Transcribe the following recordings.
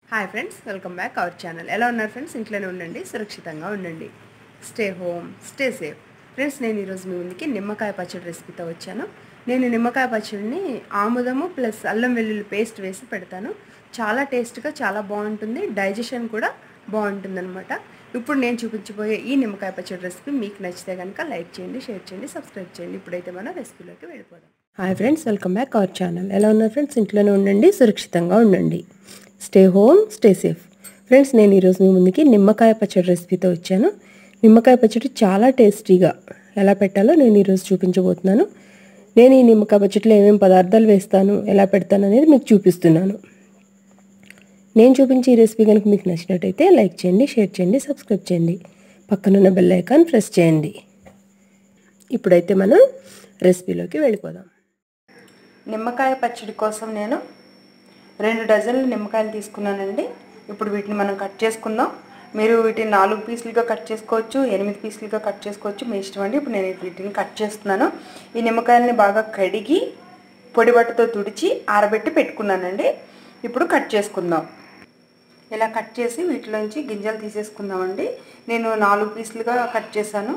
hi friends welcome back our channel ఎలా ఉన్నారు friends ఇంట్లోనే ఉండండి సురక్షితంగా ఉండండి stay home stay safe friends నేను ఈరోజు మీ ముందుకి నిమ్మకాయ పచ్చడి రెసిపీతో వచ్చాను నేను నిమ్మకాయ పచ్చడిని ఆముదము ప్లస్ అల్లం వెల్లుల్లి పేస్ట్ వేసి పెడతాను చాలా టేస్ట్గా చాలా బాగుంటుంది డైజెషన్ కూడా బాగుంటుందన్నమాట ఇప్పుడు నేను చూపించబోయే ఈ నిమ్మకాయ పచ్చడి రెసిపీ మీకు నచ్చితే కనుక లైక్ చేయండి షేర్ చేయండి సబ్స్క్రైబ్ చేయండి ఇప్పుడైతే మనం రెసిపీలోకి వెళ్ళిపోదాం hi friends welcome back our channel ఎలా ఉన్నారు ఫ్రెండ్స్ ఇంట్లోనే ఉండండి సురక్షితంగా ఉండండి stay home stay safe friends నేను ఈరోజు మీ ముందుకి నిమ్మకాయ పచ్చడి రెసిపీతో వచ్చాను నిమ్మకాయ పచ్చడి చాలా టేస్టీగా ఎలా పెట్టాలో నేను ఈరోజు చూపించబోతున్నాను నేను ఈ నిమ్మకాయ పచ్చడిలో ఏమేమి పదార్థాలు వేస్తాను ఎలా పెడతాను అనేది మీకు చూపిస్తున్నాను నేను చూపించే ఈ రెసిపీ కనుక మీకు నచ్చినట్టయితే లైక్ చేయండి షేర్ చేయండి సబ్స్క్రైబ్ చేయండి పక్కనున్న బెల్ ఐకాన్ ప్రెస్ చేయండి ఇప్పుడైతే మనం రెసిపీలోకి వెళ్ళిపోదాం నిమ్మకాయ పచ్చడి కోసం నేను రెండు డజన్లు నిమ్మకాయలు తీసుకున్నానండి ఇప్పుడు వీటిని మనం కట్ చేసుకుందాం మీరు వీటిని నాలుగు పీసులుగా కట్ చేసుకోవచ్చు ఎనిమిది పీసులుగా కట్ చేసుకోవచ్చు మీ ఇష్టం అండి ఇప్పుడు నేను వీటిని కట్ చేస్తున్నాను ఈ నిమ్మకాయలని బాగా కడిగి పొడి బట్టతో తుడిచి ఆరబెట్టి పెట్టుకున్నానండి ఇప్పుడు కట్ చేసుకుందాం ఇలా కట్ చేసి వీటిలోంచి గింజలు తీసేసుకుందామండి నేను నాలుగు పీసులుగా కట్ చేశాను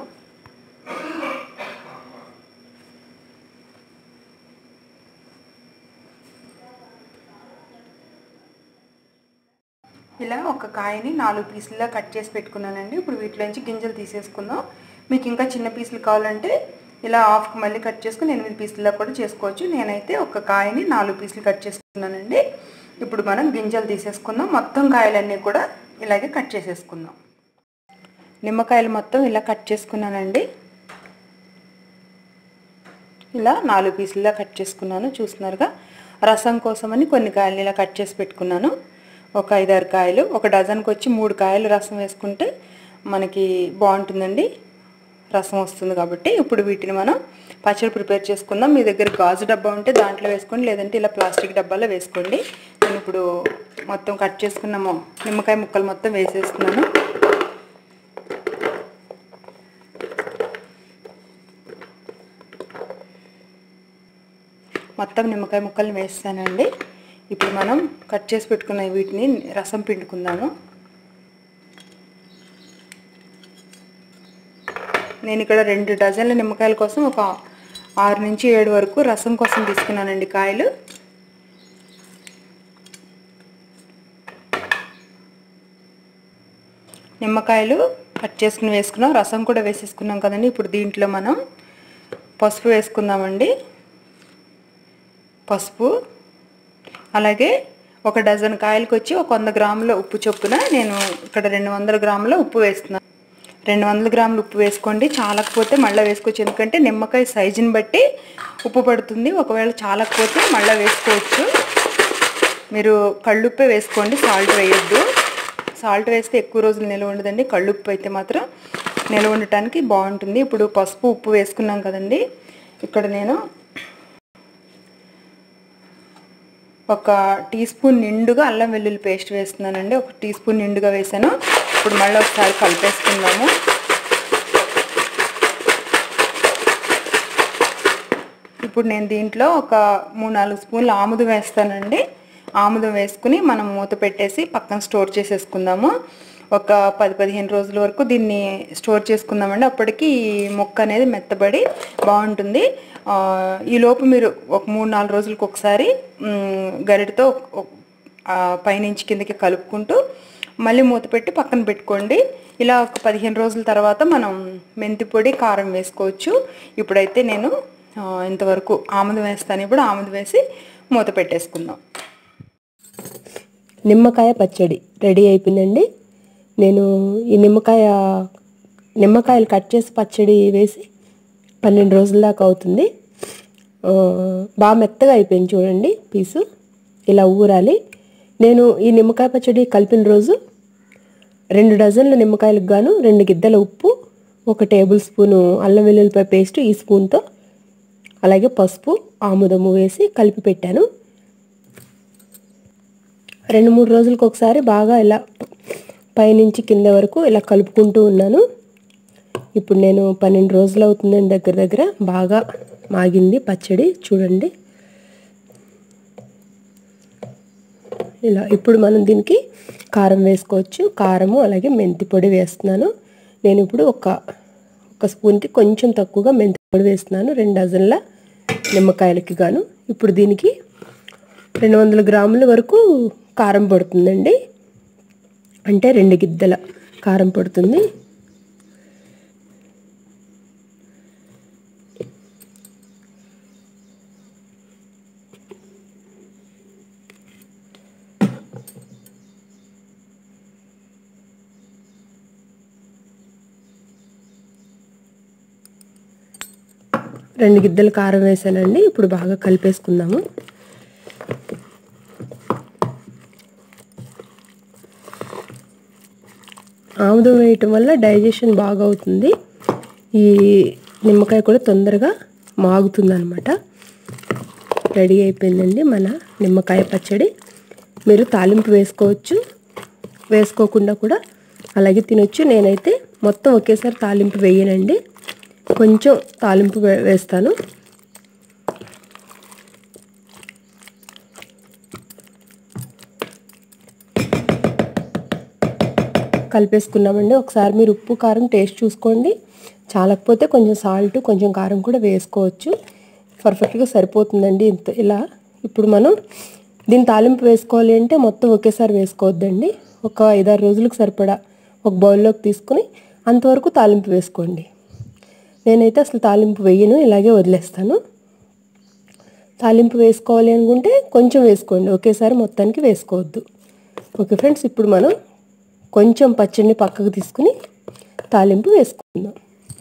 ఇలా ఒక కాయని నాలుగు పీసులుగా కట్ చేసి పెట్టుకున్నానండి ఇప్పుడు వీటిలోంచి గింజలు తీసేసుకుందాం మీకు ఇంకా చిన్న పీసులు కావాలంటే ఇలా హాఫ్కి మళ్ళీ కట్ చేసుకుని ఎనిమిది పీసుల్లో కూడా చేసుకోవచ్చు నేనైతే ఒక కాయని నాలుగు పీసులు కట్ చేసుకున్నానండి ఇప్పుడు మనం గింజలు తీసేసుకుందాం మొత్తం కాయలన్నీ కూడా ఇలాగే కట్ చేసేసుకుందాం నిమ్మకాయలు మొత్తం ఇలా కట్ చేసుకున్నానండి ఇలా నాలుగు పీసులుగా కట్ చేసుకున్నాను చూస్తున్నారుగా రసం కోసమని కొన్ని కాయలు ఇలా కట్ చేసి పెట్టుకున్నాను ఒక ఐదారు కాయలు ఒక డజన్కి వచ్చి మూడు కాయలు రసం వేసుకుంటే మనకి బాగుంటుందండి రసం వస్తుంది కాబట్టి ఇప్పుడు వీటిని మనం పచ్చడి ప్రిపేర్ చేసుకుందాం మీ దగ్గర గాజు డబ్బా ఉంటే దాంట్లో వేసుకోండి లేదంటే ఇలా ప్లాస్టిక్ డబ్బాలో వేసుకోండి నేను ఇప్పుడు మొత్తం కట్ చేసుకున్నాము నిమ్మకాయ ముక్కలు మొత్తం వేసేస్తున్నాను మొత్తం నిమ్మకాయ ముక్కల్ని వేస్తానండి ఇప్పుడు మనం కట్ చేసి పెట్టుకున్న వీటిని రసం పిండుకుందాము నేను ఇక్కడ రెండు డజన్ల నిమ్మకాయల కోసం ఒక ఆరు నుంచి ఏడు వరకు రసం కోసం తీసుకున్నానండి కాయలు నిమ్మకాయలు కట్ చేసుకుని వేసుకున్నాం రసం కూడా వేసేసుకున్నాం కదండి ఇప్పుడు దీంట్లో మనం పసుపు వేసుకుందామండి పసుపు అలాగే ఒక డజన్ కాయలకు వచ్చి ఒక వంద గ్రాముల ఉప్పు చొప్పున నేను ఇక్కడ రెండు వందల గ్రాముల ఉప్పు వేస్తున్నాను రెండు వందల గ్రాములు ఉప్పు వేసుకోండి చాలకపోతే మళ్ళీ వేసుకోవచ్చు ఎందుకంటే నిమ్మకాయ సైజుని బట్టి ఉప్పు పడుతుంది ఒకవేళ చాలకపోతే మళ్ళీ వేసుకోవచ్చు మీరు కళ్ళుప్పే వేసుకోండి సాల్ట్ వేయొద్దు సాల్ట్ వేస్తే ఎక్కువ రోజులు నిల్వ ఉండదండి కళ్ళుప్పు అయితే మాత్రం నిల్వ ఉండటానికి బాగుంటుంది ఇప్పుడు పసుపు ఉప్పు వేసుకున్నాం కదండి ఇక్కడ నేను ఒక టీ స్పూన్ నిండుగా అల్లం వెల్లుల్లి పేస్ట్ వేస్తున్నానండి ఒక టీ స్పూన్ నిండుగా వేసాను ఇప్పుడు మళ్ళీ ఒకసారి కలిపేసుకుందాము ఇప్పుడు నేను దీంట్లో ఒక మూడు నాలుగు స్పూన్లు ఆముదం వేస్తానండి ఆముదం వేసుకుని మనం మూత పెట్టేసి పక్కన స్టోర్ చేసేసుకుందాము ఒక పది పదిహేను రోజుల వరకు దీన్ని స్టోర్ చేసుకుందామండి అప్పటికి ఈ మొక్క అనేది మెత్తబడి బాగుంటుంది ఈ లోపు మీరు ఒక మూడు నాలుగు రోజులకు ఒకసారి గరిటతో పైనుంచి కిందకి కలుపుకుంటూ మళ్ళీ మూత పెట్టి పక్కన పెట్టుకోండి ఇలా ఒక పదిహేను రోజుల తర్వాత మనం మెంతి పొడి కారం వేసుకోవచ్చు ఇప్పుడైతే నేను ఇంతవరకు ఆముదం వేస్తాను ఇప్పుడు ఆముదం వేసి మూత పెట్టేసుకుందాం నిమ్మకాయ పచ్చడి రెడీ అయిపోయిందండి నేను ఈ నిమ్మకాయ నిమ్మకాయలు కట్ చేసి పచ్చడి వేసి పన్నెండు రోజుల దాకా అవుతుంది బాగా మెత్తగా అయిపోయింది చూడండి పీసు ఇలా ఊరాలి నేను ఈ నిమ్మకాయ పచ్చడి కలిపిన రోజు రెండు డజన్ల నిమ్మకాయలకు గాను రెండు గిద్దల ఉప్పు ఒక టేబుల్ స్పూను అల్లం వెల్లుల్లిపాయ పేస్ట్ ఈ స్పూన్తో అలాగే పసుపు ఆముదము వేసి కలిపి పెట్టాను రెండు మూడు రోజులకు ఒకసారి బాగా ఇలా పైనుంచి కింద వరకు ఇలా కలుపుకుంటూ ఉన్నాను ఇప్పుడు నేను పన్నెండు రోజులు అవుతుందండి దగ్గర దగ్గర బాగా మాగింది పచ్చడి చూడండి ఇలా ఇప్పుడు మనం దీనికి కారం వేసుకోవచ్చు కారము అలాగే మెంతి పొడి వేస్తున్నాను నేను ఇప్పుడు ఒక ఒక స్పూన్కి కొంచెం తక్కువగా మెంతి పొడి వేస్తున్నాను రెండు డజన్ల నిమ్మకాయలకి గాను ఇప్పుడు దీనికి రెండు వందల గ్రాముల వరకు కారం పడుతుందండి అంటే రెండు గిద్దెల కారం పడుతుంది రెండు గిద్దెలు కారం వేసానండి ఇప్పుడు బాగా కలిపేసుకుందాము ఆముదం వేయటం వల్ల డైజెషన్ బాగా అవుతుంది ఈ నిమ్మకాయ కూడా తొందరగా మాగుతుంది అనమాట రెడీ అయిపోయిందండి మన నిమ్మకాయ పచ్చడి మీరు తాలింపు వేసుకోవచ్చు వేసుకోకుండా కూడా అలాగే తినొచ్చు నేనైతే మొత్తం ఒకేసారి తాలింపు వేయనండి కొంచెం తాలింపు వే- వేస్తాను కలిపేసుకున్నామండి ఒకసారి మీరు ఉప్పు కారం టేస్ట్ చూసుకోండి చాలకపోతే కొంచెం సాల్ట్ కొంచెం కారం కూడా వేసుకోవచ్చు పర్ఫెక్ట్గా సరిపోతుందండి ఇంత ఇలా ఇప్పుడు మనం దీని తాలింపు వేసుకోవాలి అంటే మొత్తం ఒకేసారి వేసుకోవద్దండి ఒక ఐదారు రోజులకు సరిపడా ఒక బౌల్లోకి తీసుకుని అంతవరకు తాలింపు వేసుకోండి నేనైతే అసలు తాలింపు వేయను ఇలాగే వదిలేస్తాను తాలింపు వేసుకోవాలి అనుకుంటే కొంచెం వేసుకోండి ఒకేసారి మొత్తానికి వేసుకోవద్దు ఓకే ఫ్రెండ్స్ ఇప్పుడు మనం కొంచెం పచ్చడిని పక్కకు తీసుకుని తాలింపు వేసుకుందాం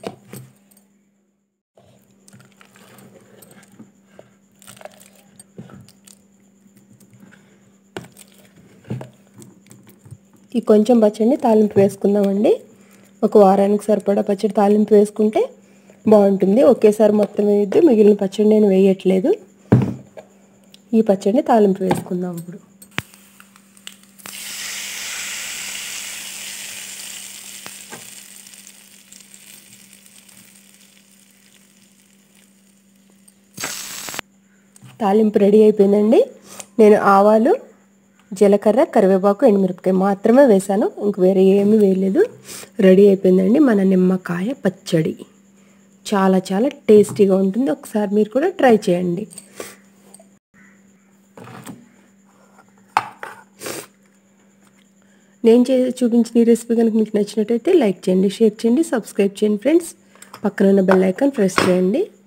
ఈ కొంచెం పచ్చడిని తాలింపు వేసుకుందామండి ఒక వారానికి సరిపడా పచ్చడి తాలింపు వేసుకుంటే బాగుంటుంది ఒకేసారి మొత్తం వేయద్దు మిగిలిన పచ్చడి నేను వేయట్లేదు ఈ పచ్చడిని తాలింపు వేసుకుందాం ఇప్పుడు తాలింపు రెడీ అయిపోయిందండి నేను ఆవాలు జీలకర్ర కరివేపాకు ఎండుమిరపకాయ మాత్రమే వేశాను ఇంక వేరే ఏమీ వేయలేదు రెడీ అయిపోయిందండి మన నిమ్మకాయ పచ్చడి చాలా చాలా టేస్టీగా ఉంటుంది ఒకసారి మీరు కూడా ట్రై చేయండి నేను చే చూపించిన ఈ రెసిపీ కనుక మీకు నచ్చినట్టయితే లైక్ చేయండి షేర్ చేయండి సబ్స్క్రైబ్ చేయండి ఫ్రెండ్స్ పక్కన ఉన్న బెల్ ఐకాన్ ప్రెస్ చేయండి